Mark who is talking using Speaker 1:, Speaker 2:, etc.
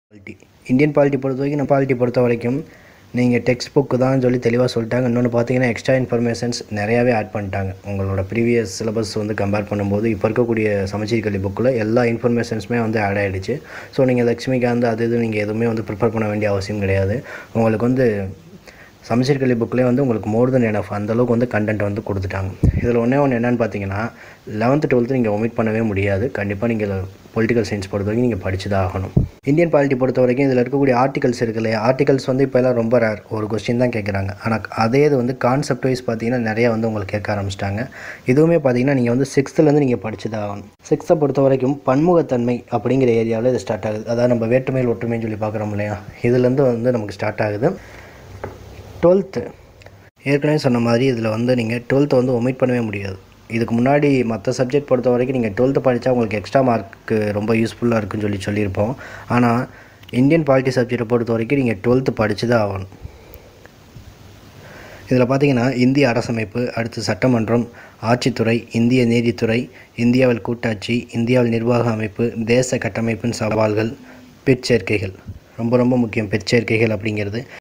Speaker 1: polity Indian polity பொறுத்த வரைக்கும் நம்ம பாலிட்டி பொறுத்த வரைக்கும் நீங்கள் டெக்ஸ்ட் புக்கு தான் சொல்லி தெளிவாக சொல்லிட்டாங்க இன்னொன்று பார்த்தீங்கன்னா எக்ஸ்ட்ரா இன்ஃபர்மேஷன்ஸ் நிறையாவே ஆட் பண்ணிட்டாங்க உங்களோட ப்ரீவியஸ் சிலபஸ் வந்து கம்பேர் பண்ணும்போது இப்போ இருக்கக்கூடிய சமச்சீர் கல்வி புக்கில் எல்லா இன்ஃபர்மேஷன்ஸுமே வந்து ஆட் ஆகிடுச்சு ஸோ நீங்கள் லக்ஷ்மிகாந்த் அது இது நீங்கள் எதுவுமே வந்து ப்ரிப்பேர் பண்ண வேண்டிய அவசியம் கிடையாது உங்களுக்கு வந்து சமச்சீர் கல்வி புக்லேயே வந்து உங்களுக்கு மோர் தென் எனஃப் அந்தளவுக்கு வந்து கண்டென்ட் வந்து கொடுத்துட்டாங்க இதில் ஒன்றே ஒன்று என்னென்னு பார்த்தீங்கன்னா லெவன்த்து டுவெல்த்து நீங்கள் ஒமிட் பண்ணவே முடியாது கண்டிப்பாக நீங்கள் பொலிட்டிக்கல் சயின்ஸ் பொறுத்த வரைக்கும் நீங்கள் படிச்சு தான் ஆகணும் இந்தியன் பாலிட்டி பொறுத்த வரைக்கும் இதில் இருக்கக்கூடிய ஆர்டிகல்ஸ் இருக்கு இல்லையா ஆர்டிகல்ஸ் வந்து இப்போ எல்லாம் ரொம்ப ரேர் ஒரு கொஸ்டின் தான் கேட்குறாங்க ஆனால் அதே இது வந்து கான்செப்ட் வைஸ் பார்த்தீங்கன்னா நிறையா வந்து உங்களுக்கு கேட்க ஆரம்பிச்சிட்டாங்க இதுவுமே பார்த்தீங்கன்னா நீங்கள் வந்து சிக்ஸ்த்துலேருந்து நீங்கள் படிச்சு தான் ஆகணும் சிக்ஸ்த்தை பொறுத்த வரைக்கும் பன்முகத்தன்மை அப்படிங்கிற ஏரியாவில் இது ஸ்டார்ட் ஆகுது அதாவது நம்ம வேற்றுமையில் ஒற்றுமைன்னு சொல்லி பார்க்குறோம் இல்லையா இதுலேருந்து வந்து நமக்கு ஸ்டார்ட் ஆகுது டுவெல்த்து ஏற்கனவே சொன்ன மாதிரி இதில் வந்து நீங்கள் டுவெல்த்தை வந்து ஒமிட் பண்ணவே முடியாது இதுக்கு முன்னாடி மற்ற சப்ஜெக்ட் பொறுத்த வரைக்கும் நீங்கள் டுவெல்த்து படித்தா உங்களுக்கு எக்ஸ்ட்ரா மார்க்கு ரொம்ப யூஸ்ஃபுல்லாக இருக்குன்னு சொல்லி சொல்லியிருப்போம் ஆனால் இந்தியன் பாலிட்டி சப்ஜெக்டை பொறுத்த வரைக்கும் நீங்கள் டுவெல்த்து படித்து தான் ஆகணும் இதில் பார்த்தீங்கன்னா இந்திய அரசமைப்பு அடுத்து சட்டமன்றம் ஆட்சித்துறை இந்திய நீதித்துறை இந்தியாவில் கூட்டாட்சி இந்தியாவில் நிர்வாக அமைப்பு தேச கட்டமைப்பின் சவால்கள் பிற்சேர்க்கைகள் ரொம்ப ரொம்ப முக்கியம் பிற்சேர்க்கைகள் அப்படிங்கிறது